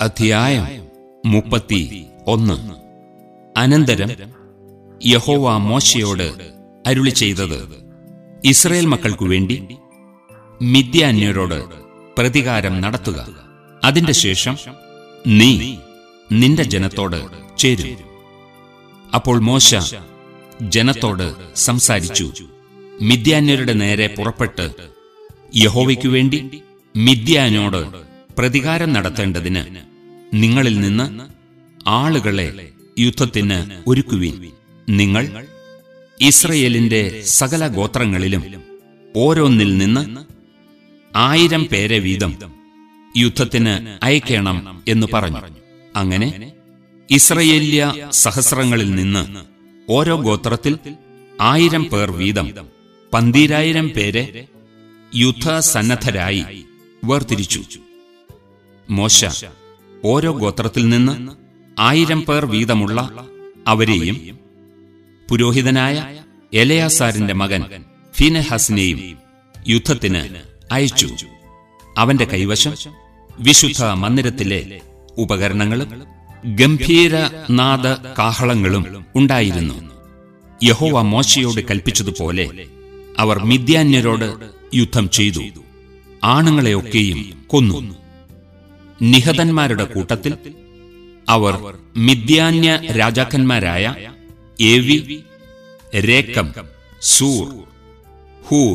അധ്യായം മുപ്പത്തി ഒന്ന് അനന്തരം യഹോവ മോശയോട് അരുളി ചെയ്തത് ഇസ്രയേൽ മക്കൾക്കു വേണ്ടി മിദ്യാന്യരോട് പ്രതികാരം നടത്തുക അതിന്റെ ശേഷം നീ നിന്റെ ജനത്തോട് ചേരും അപ്പോൾ മോശ ജനത്തോട് സംസാരിച്ചു മിദ്യാന്യരുടെ നേരെ പുറപ്പെട്ട് യഹോവയ്ക്കു വേണ്ടി മിദ്യാനോട് പ്രതികാരം നടത്തേണ്ടതിന് നിങ്ങളിൽ നിന്ന് ആളുകളെ യുദ്ധത്തിന് ഒരുക്കുവീൻ നിങ്ങൾ ഇസ്രയേലിന്റെ സകല ഗോത്രങ്ങളിലും ഓരോന്നിൽ നിന്ന് ആയിരം പേരെ വീതം യുദ്ധത്തിന് അയക്കണം എന്ന് പറഞ്ഞു അങ്ങനെ ഇസ്രയേല്യ സഹസ്രങ്ങളിൽ നിന്ന് ഓരോ ഗോത്രത്തിൽ ആയിരം പേർ വീതം പന്തീരായിരം പേരെ യുദ്ധസന്നദ്ധരായി വേർതിരിച്ചു മോശ ഓരോ ഗോത്രത്തിൽ നിന്ന് ആയിരം പേർ വീതമുള്ള അവരെയും പുരോഹിതനായ എലയാസാരിന്റെ മകൻ ഫിനെഹസിനെയും യുദ്ധത്തിന് അയച്ചു അവന്റെ കൈവശം വിശുദ്ധ മന്ദിരത്തിലെ ഉപകരണങ്ങളും ഗംഭീരനാദ കാഹളങ്ങളും ഉണ്ടായിരുന്നു യഹോവ മോശയോട് കൽപ്പിച്ചതുപോലെ അവർ മിദ്യാന്യരോട് യുദ്ധം ചെയ്തു ആണുങ്ങളെയൊക്കെയും കൊന്നു നിഹതന്മാരുടെ കൂട്ടത്തിൽ അവർ മിദ്യാന്യ രാജാക്കന്മാരായ ഏവി രേക്കം സൂർ ഹൂർ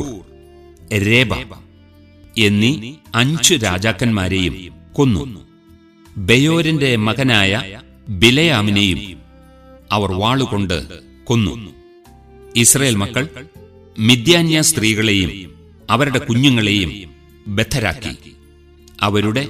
രേബ എന്നീ അഞ്ചു രാജാക്കന്മാരെയും കൊന്നു ബയോരിന്റെ മകനായ ബിലയാമിനെയും അവർ വാളുകൊണ്ട് കൊന്നു ഇസ്രയേൽ മക്കൾ മിദ്യാന്യ സ്ത്രീകളെയും അവരുടെ കുഞ്ഞുങ്ങളെയും ബദ്ധരാക്കി അവരുടെ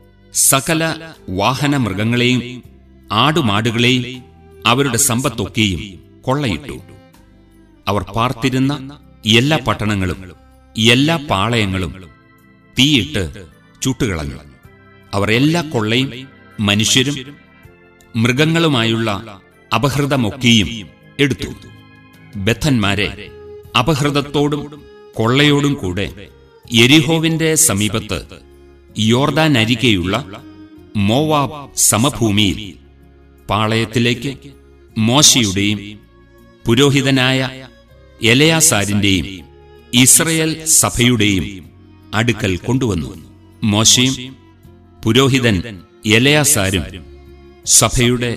സകല വാഹന മൃഗങ്ങളെയും ആടുമാടുകളെയും അവരുടെ സമ്പത്തൊക്കെയും കൊള്ളയിട്ടു അവർ പാർത്തിരുന്ന എല്ലാ പട്ടണങ്ങളും എല്ലാ പാളയങ്ങളും തീയിട്ട് ചുട്ടുകളഞ്ഞു അവർ എല്ലാ കൊള്ളയും മനുഷ്യരും മൃഗങ്ങളുമായുള്ള അപഹൃതമൊക്കെയും എടുത്തു ബദ്ധന്മാരെ അപഹൃതത്തോടും കൊള്ളയോടും കൂടെ എരിഹോവിന്റെ സമീപത്ത് യോർദാൻ അരികെയുള്ള മോവാബ് സമഭൂമിയിൽ പാളയത്തിലേക്ക് മോശയുടെയും പുരോഹിതനായ എലയാസാരിന്റെയും ഇസ്രയേൽ സഭയുടെയും അടുക്കൽ കൊണ്ടുവന്നു മോശയും പുരോഹിതൻ എലയാസാരും സഭയുടെ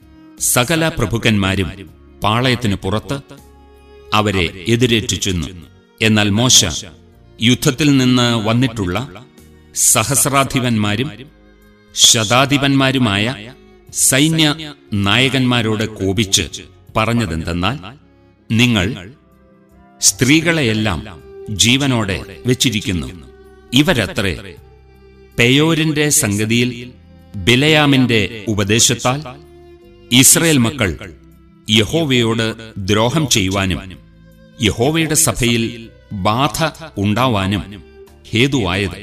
സകല പ്രഭുക്കന്മാരും പാളയത്തിനു പുറത്ത് അവരെ എതിരേറ്റു ചെന്നു എന്നാൽ മോശ യുദ്ധത്തിൽ നിന്ന് വന്നിട്ടുള്ള സഹസ്രാധിപന്മാരും ശതാധിപന്മാരുമായ സൈന്യ നായകന്മാരോട് കോപിച്ച് പറഞ്ഞതെന്തെന്നാൽ നിങ്ങൾ സ്ത്രീകളെയെല്ലാം ജീവനോടെ വെച്ചിരിക്കുന്നു ഇവരത്രേ പെയോരിന്റെ സംഗതിയിൽ ബിലയാമിന്റെ ഉപദേശത്താൽ ഇസ്രയേൽ മക്കൾ യഹോവയോട് ദ്രോഹം ചെയ്യുവാനും യഹോവയുടെ സഭയിൽ ബാധ ഉണ്ടാവാനും ഹേതുവായത്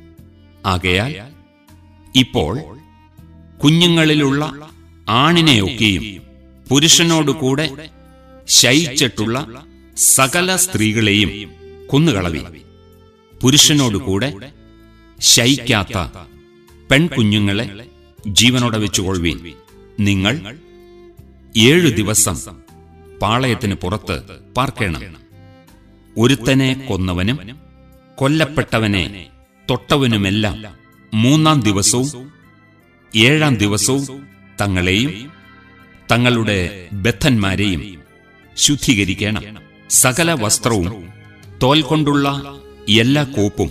ആകയാൽ ഇപ്പോൾ കുഞ്ഞുങ്ങളിലുള്ള ആണിനെയൊക്കെയും പുരുഷനോടുകൂടെ ശയിച്ചിട്ടുള്ള സകല സ്ത്രീകളെയും കൊന്നുകളവി പുരുഷനോടുകൂടെ ശയിക്കാത്ത പെൺകുഞ്ഞുങ്ങളെ ജീവനോടെ വെച്ചുകൊള്ളുവീൻ നിങ്ങൾ ഏഴു ദിവസം പാളയത്തിന് പുറത്ത് പാർക്കണം ഒരുത്തനെ കൊന്നവനും കൊല്ലപ്പെട്ടവനെ തൊട്ടവനുമെല്ലാം മൂന്നാം ദിവസവും ഏഴാം ദിവസവും തങ്ങളെയും തങ്ങളുടെ ബദ്ധന്മാരെയും ശുദ്ധീകരിക്കണം സകല വസ്ത്രവും തോൽ കൊണ്ടുള്ള എല്ലാ കോപ്പും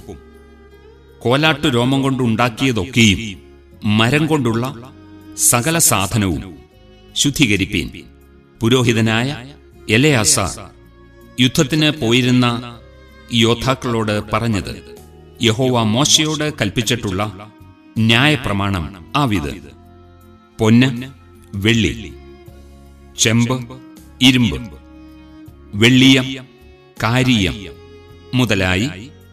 കോലാട്ടു രോമം കൊണ്ടുണ്ടാക്കിയതൊക്കെയും മരം കൊണ്ടുള്ള സകല സാധനവും ശുദ്ധീകരിപ്പീൻ പുരോഹിതനായ എലയാസ യുദ്ധത്തിന് പോയിരുന്ന യോദ്ധാക്കളോട് പറഞ്ഞത് യഹോവ മോശയോട് കൽപ്പിച്ചിട്ടുള്ള ന്യായപ്രമാണം ആവിത് പൊന്ന് വെള്ളി ചെമ്പ് ഇരുമ്പ് വെള്ളിയം കാരിയം മുതലായി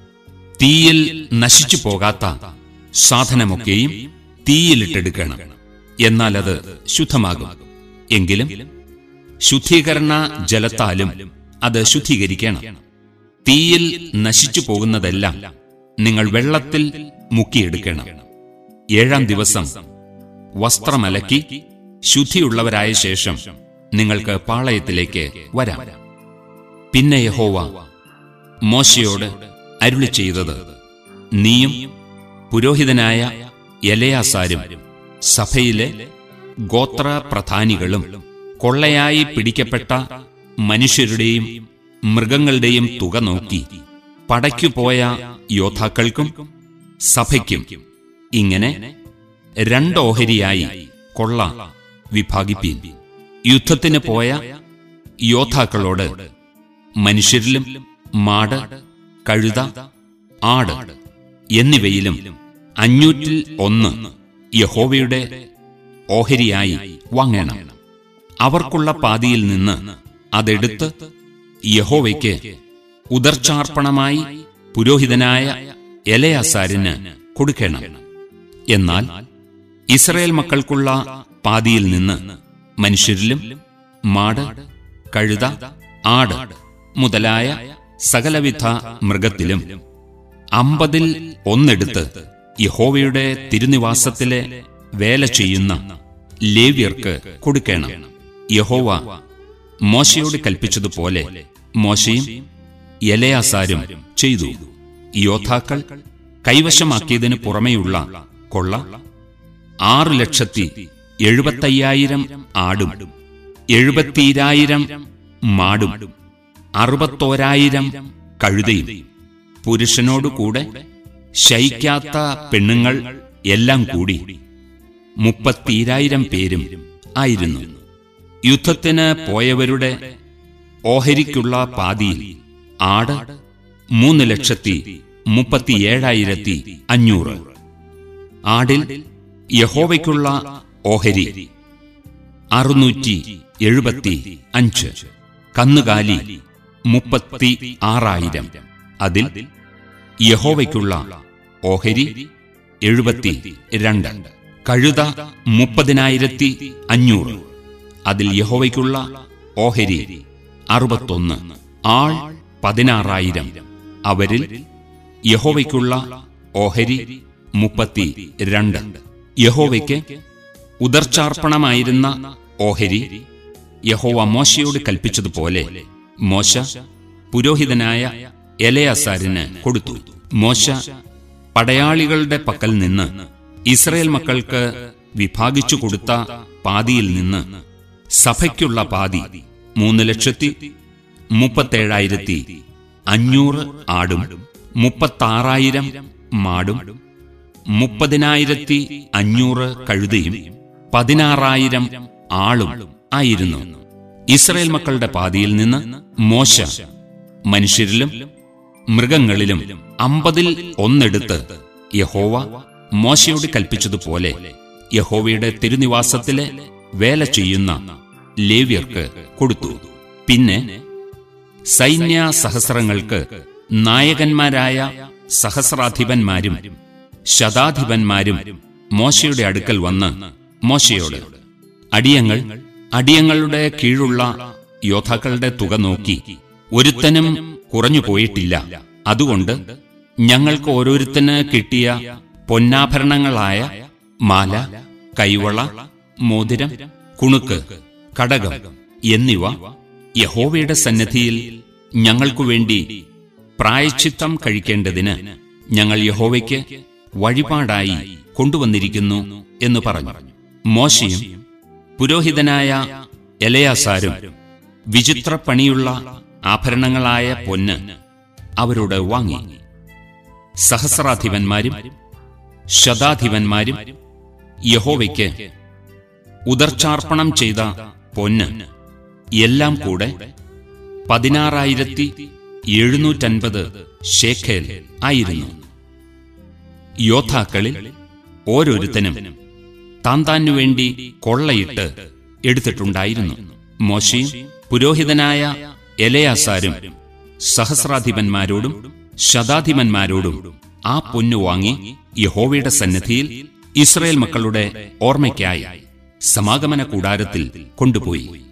തീയിൽ നശിച്ചു പോകാത്ത സാധനമൊക്കെയും തീയിലിട്ടെടുക്കണം എന്നാൽ അത് ശുദ്ധമാകും എങ്കിലും ശുദ്ധീകരണ ജലത്താലും അത് ശുദ്ധീകരിക്കണം തീയിൽ നശിച്ചു പോകുന്നതെല്ലാം നിങ്ങൾ വെള്ളത്തിൽ മുക്കിയെടുക്കണം ഏഴാം ദിവസം വസ്ത്രമലക്കി ശുദ്ധിയുള്ളവരായ ശേഷം നിങ്ങൾക്ക് പാളയത്തിലേക്ക് വരാം പിന്നെ യഹോവ മോശയോട് അരുളി ചെയ്തത് നീയും പുരോഹിതനായ എലയാസാരും സഭയിലെ ഗോത്ര പ്രധാനികളും കൊള്ളയായി പിടിക്കപ്പെട്ട മനുഷ്യരുടെയും മൃഗങ്ങളുടെയും തുക നോക്കി പടയ്ക്കു പോയ യോദ്ധാക്കൾക്കും സഭയ്ക്കും ഇങ്ങനെ രണ്ടോഹരിയായി കൊള്ള വിഭാഗിപ്പീൻ യുദ്ധത്തിന് പോയ യോദ്ധാക്കളോട് മനുഷ്യരിലും മാട് കഴുത ആട് എന്നിവയിലും അഞ്ഞൂറ്റിൽ ഒന്ന് യഹോവയുടെ ഓഹരിയായി വാങ്ങണം അവർക്കുള്ള പാതിയിൽ നിന്ന് അതെടുത്ത് യഹോവയ്ക്ക് ഉദർച്ചാർപ്പണമായി പുരോഹിതനായ എലയാസാരിന് കൊടുക്കണം എന്നാൽ ഇസ്രയേൽ മക്കൾക്കുള്ള പാതിയിൽ നിന്ന് മനുഷ്യരിലും മാട് കഴുത ആട് മുതലായ സകലവിധ മൃഗത്തിലും അമ്പതിൽ ഒന്നെടുത്ത് യഹോവയുടെ തിരുനിവാസത്തിലെ വേല ചെയ്യുന്ന ലേവ്യർക്ക് കൊടുക്കണം യഹോവ മോശയോട് കൽപ്പിച്ചതുപോലെ മോശയും എലയാസാരും ചെയ്തു യോദ്ധാക്കൾ കൈവശമാക്കിയതിനു പുറമെയുള്ള കൊള്ള ആറ് ലക്ഷത്തി എഴുപത്തയ്യായിരം ആടും എഴുപത്തിരായിരം മാടും അറുപത്തോരായിരം കഴുതയും പുരുഷനോടുകൂടെ ശയിക്കാത്ത പെണ്ണുങ്ങൾ എല്ലാം കൂടി മുപ്പത്തിരായിരം പേരും ആയിരുന്നു യുദ്ധത്തിന് പോയവരുടെ ഓഹരിക്കുള്ള പാതിയിൽ ആട് മൂന്ന് ലക്ഷത്തി മുപ്പത്തിയേഴായിരത്തി അഞ്ഞൂറ് ആടിൽ യഹോവയ്ക്കുള്ള ഓഹരി അറുന്നൂറ്റി എഴുപത്തി അഞ്ച് കന്നുകാലി മുപ്പത്തി ആറായിരം അതിൽ യഹോവയ്ക്കുള്ള ഓഹരി എഴുപത്തി രണ്ട് കഴുത മുപ്പതിനായിരത്തി അഞ്ഞൂറ് അതിൽ യഹോവയ്ക്കുള്ള ഓഹരി അറുപത്തൊന്ന് ആൾ പതിനാറായിരം അവരിൽ യഹോവയ്ക്കുള്ള ഓഹരി മുപ്പത്തി രണ്ട് യഹോവയ്ക്ക് ഉദർച്ചാർപ്പണമായിരുന്ന ഓഹരി യഹോവ മോശയോട് കൽപ്പിച്ചതുപോലെ മോശ പുരോഹിതനായ എലയാസാരിന് കൊടുത്തു മോശ പടയാളികളുടെ പക്കൽ നിന്ന് ഇസ്രയേൽ മക്കൾക്ക് വിഭാഗിച്ചു കൊടുത്ത പാതിയിൽ നിന്ന് സഭയ്ക്കുള്ള പാതി മൂന്ന് ലക്ഷത്തി മുപ്പത്തേഴായിരത്തി അഞ്ഞൂറ് ആടും മുപ്പത്താറായിരം മാടും മുപ്പതിനായിരത്തി അഞ്ഞൂറ് കഴുതയും പതിനാറായിരം ആളും ആയിരുന്നു ഇസ്രയേൽ മക്കളുടെ പാതിയിൽ നിന്ന് മോശ മനുഷ്യരിലും മൃഗങ്ങളിലും അമ്പതിൽ ഒന്നെടുത്ത് യഹോവ മോശയോട് കൽപ്പിച്ചതുപോലെ യഹോവയുടെ തിരുനിവാസത്തിലെ വേല ചെയ്യുന്ന ലേവ്യർക്ക് കൊടുത്തു പിന്നെ സൈന്യ സഹസ്രങ്ങൾക്ക് നായകന്മാരായ സഹസ്രാധിപന്മാരും ശതാധിപന്മാരും മോശയുടെ അടുക്കൽ വന്ന് മോശയോട് അടിയങ്ങൾ അടിയങ്ങളുടെ കീഴുള്ള യോദ്ധാക്കളുടെ തുക നോക്കി ഒരുത്തനും കുറഞ്ഞു പോയിട്ടില്ല അതുകൊണ്ട് ഞങ്ങൾക്ക് ഓരോരുത്തന് കിട്ടിയ പൊന്നാഭരണങ്ങളായ മാല കൈവള മോതിരം കുണുക്ക് കടകം എന്നിവ യഹോവയുടെ സന്നിധിയിൽ ഞങ്ങൾക്കു വേണ്ടി പ്രായച്ചിത്തം കഴിക്കേണ്ടതിന് ഞങ്ങൾ യഹോവയ്ക്ക് വഴിപാടായി കൊണ്ടുവന്നിരിക്കുന്നു എന്ന് പറഞ്ഞു മോശയും പുരോഹിതനായ എലയാസാരും വിചിത്ര പണിയുള്ള ആഭരണങ്ങളായ പൊന്ന് അവരോട് വാങ്ങി സഹസ്രാധിപന്മാരും ശതാധിപന്മാരും യഹോവയ്ക്ക് ഉദർച്ചാർപ്പണം ചെയ്ത പൊന്ന് എല്ലാം കൂടെ പതിനാറായിരത്തി എഴുന്നൂറ്റൻപത് ഷേഖേൽ ആയിരുന്നു യോദ്ധാക്കളിൽ ഓരോരുത്തനും താൻ താനു വേണ്ടി കൊള്ളയിട്ട് എടുത്തിട്ടുണ്ടായിരുന്നു മോശയും പുരോഹിതനായ എലയാസാരും സഹസ്രാധിപന്മാരോടും ശതാധിപന്മാരോടും ആ പൊന്നു വാങ്ങി യഹോവയുടെ സന്നിധിയിൽ ഇസ്രയേൽ മക്കളുടെ ഓർമ്മയ്ക്കായി സമാഗമന കൂടാരത്തിൽ കൊണ്ടുപോയി